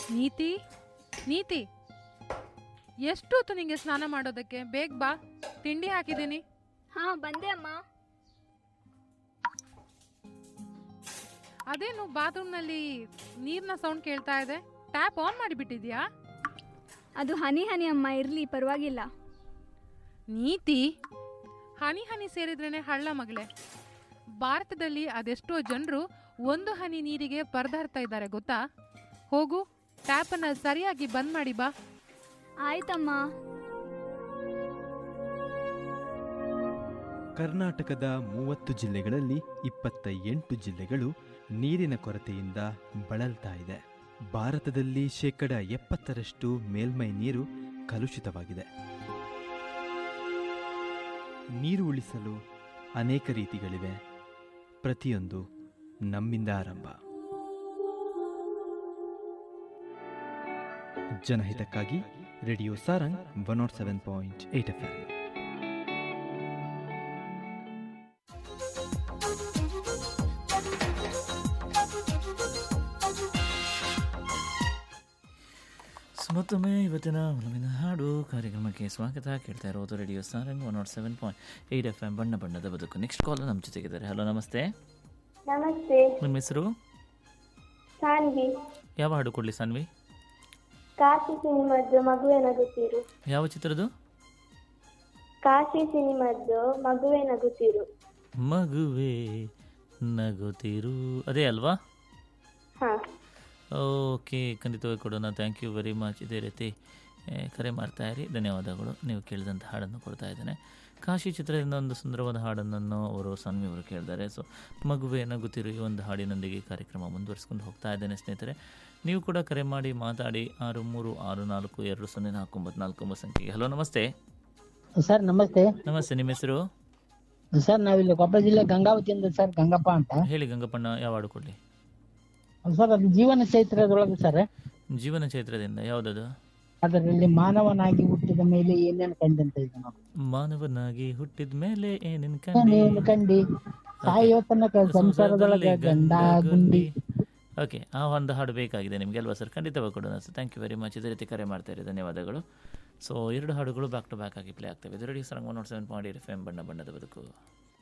ನೀತಿ ನೀತಿ ಎಷ್ಟು ಹೊತ್ತು ನಿಂಗೆ ಸ್ನಾನ ಮಾಡೋದಕ್ಕೆ ಬೇಗ ಬಾ ತಿಂಡಿ ಹಾಕಿದ್ದೀನಿ ಹಾ ಬಂದೆ ಅಮ್ಮ ಅದೇನು ಬಾತ್ರೂಮ್ನಲ್ಲಿ ನೀರಿನ ಸೌಂಡ್ ಕೇಳ್ತಾ ಇದೆ ಟ್ಯಾಪ್ ಆನ್ ಮಾಡಿಬಿಟ್ಟಿದ್ಯಾ ಅದು ಹನಿ ಹನಿ ಅಮ್ಮ ಇರ್ಲಿ ಪರವಾಗಿಲ್ಲ ನೀತಿ ಹನಿ ಹನಿ ಸೇರಿದ್ರೇನೆ ಹಳ್ಳ ಮಗಳೇ ಭಾರತದಲ್ಲಿ ಅದೆಷ್ಟೋ ಜನರು ಒಂದು ಹನಿ ನೀರಿಗೆ ಪರದಾಡ್ತಾ ಇದ್ದಾರೆ ಗೊತ್ತಾ ಹೋಗು ಟ್ಯಾಪನ್ನು ಸರಿಯಾಗಿ ಬಂದ್ ಮಾಡಿ ಬಾ ಆಯ್ತಮ್ಮ ಕರ್ನಾಟಕದ ಮೂವತ್ತು ಜಿಲ್ಲೆಗಳಲ್ಲಿ ಇಪ್ಪತ್ತ ಎಂಟು ಜಿಲ್ಲೆಗಳು ನೀರಿನ ಕೊರತೆಯಿಂದ ಬಳಲ್ತಾ ಇದೆ ಭಾರತದಲ್ಲಿ ಶೇಕಡ ಎಪ್ಪತ್ತರಷ್ಟು ಮೇಲ್ಮೈ ನೀರು ಕಲುಷಿತವಾಗಿದೆ ನೀರು ಉಳಿಸಲು ಅನೇಕ ರೀತಿಗಳಿವೆ ಪ್ರತಿಯೊಂದು ನಮ್ಮಿಂದ ಆರಂಭ ಜನಹಿತಕ್ಕಾಗಿ radio Sarang one nought seven point eight F M so ಮತ್ತೊಮ್ಮೆ ಇವತ್ತಿನ ಒಲವಿನ ಹಾಡು ಕಾರ್ಯಕ್ರಮಕ್ಕೆ ಸ್ವಾಗತ ಕೇಳ್ತಾ ಇರೋದು radio Sarang one nought seven point eight F M ಬಣ್ಣ ಬಣ್ಣದ ಬದುಕು ನೆಕ್ಸ್ಟ್ ಕಾಲ್ ನಮ್ಮ ಜೊತೆಗಿದ್ದಾರೆ ಹಲೋ ನಮಸ್ತೆ ನಮಸ್ತೆ ನಿಮ್ಮ ಹೆಸರು ಸಾನ್ವಿ ಯಾವ ಹಾಡು ಕೊಡಲಿ ಸಾನ್ವಿ ಕಾಶಿ ಸಿನಿಮಾದ್ದು ಮಗುವೆ ನಗುತ್ತಿರು ಯಾವ ಚಿತ್ರದ್ದು ಕಾಶಿ ಸಿನಿಮಾದ್ದು ಮಗುವೆ ನಗುತ್ತಿರು ಮಗುವೆ ನಗುತ್ತಿರು ಅದೇ ಅಲ್ವಾ ಹಾ ಓಕೆ ಖಂಡಿತವಾಗಿ ಕೊಡೋಣ ಥ್ಯಾಂಕ್ ಯು ವೆರಿ ಮಚ್ ಇದೇ ರೀತಿ ಏ, ಕರೆ ಮಾಡ್ತಾ ಇರಿ ಧನ್ಯವಾದಗಳು ನೀವು ಕೇಳಿದಂಥ ಹಾಡನ್ನು ಕೊಡ್ತಾ ಇದ್ದೇನೆ ಕಾಶಿ ಚಿತ್ರದಿಂದ ಒಂದು ಸುಂದರವಾದ ಹಾಡನ್ನು ಅವರು ಸನ್ವಿ ಅವರು ಕೇಳಿದ್ದಾರೆ ಸೊ ಮಗುವೆ ನಗುತ್ತಿರು ಈ ಒಂದು ಹಾಡಿನೊಂದಿಗೆ ಕಾರ್ಯಕ್ರಮ ಮುಂದುವರಿಸ್ಕೊಂಡು ಹೋಗ್ತಾ ಇದ್ದೇನೆ ಸ್ನೇಹಿತರೆ ನೀವು ಕೂಡ ಕರೆ ಮಾಡಿ ಮಾತಾಡಿ ಆರು ಮೂರು ಆರು ನಾಲ್ಕು ಎರಡು ಸೊನ್ನೆ ನಾಲ್ಕು ಒಂಬತ್ತು ನಾಲ್ಕು ಒಂಬತ್ತು ಸಂಖ್ಯೆಗೆ ಹಲೋ ನಮಸ್ತೆ ಸರ್ ನಮಸ್ತೆ ನಮಸ್ತೆ ನಿಮ್ಮ ಹೆಸರು ಸರ್ ನಾವಿಲ್ಲಿ ಕೊಪ್ಪಳ ಜಿಲ್ಲೆ ಗಂಗಾವತಿಯಿಂದ ಸರ್ ಗಂಗಪ್ಪ ಅಂತ ಹೇಳಿ ಗಂಗಪ್ಪಣ್ಣ ಯಾವ ಹಾಡು ಕೊಡಲಿ ಸರ್ ಅದು ಜೀವನ ಚೈತ್ರದೊಳಗೆ ಸರ್ ಜೀವನ ಚೈತ್ರದಿಂದ ಯಾವುದದು ಅದರಲ್ಲಿ ಮಾನವನಾಗಿ ಹುಟ್ಟಿದ ಮೇಲೆ ಏನೇನು ಕಂಡಂತ ಇದೆ ನೋಡಿ ಮಾನವನಾಗಿ ಹುಟ್ಟಿದ ಮೇಲೆ ಏನೇನು ಕಂಡಿ ಏನೇನು ಕಂಡಿ ಸಾಯೋ ತನಕ ಸಂಸಾರದೊಳಗೆ ಗಂಡ ಗುಂಡಿ ಓಕೆ ಆ ಒಂದು ಹಾಡು ಬೇಕಾಗಿದೆ ನಿಮಗೆ ಅಲ್ವಾ ಸರ್ ಖಂಡಿತವಾಗಿ ಕೊಡೋಣ sir thank you very much ಇದೇ ರೀತಿ ಕರೆ ಮಾಡ್ತಾ ಇರಿ ಧನ್ಯವಾದಗಳು ಸೊ ಎರಡು ಹಾಡುಗಳು ಬ್ಯಾಕ್ ಟು ಬ್ಯಾಕ್ ಆಗಿ ಪ್ಲೇ ಆಗ್ತವೆ ಇದು radio Sarang one nought seven point F M ಬಣ್ಣ ಬಣ್ಣದ ಬದುಕು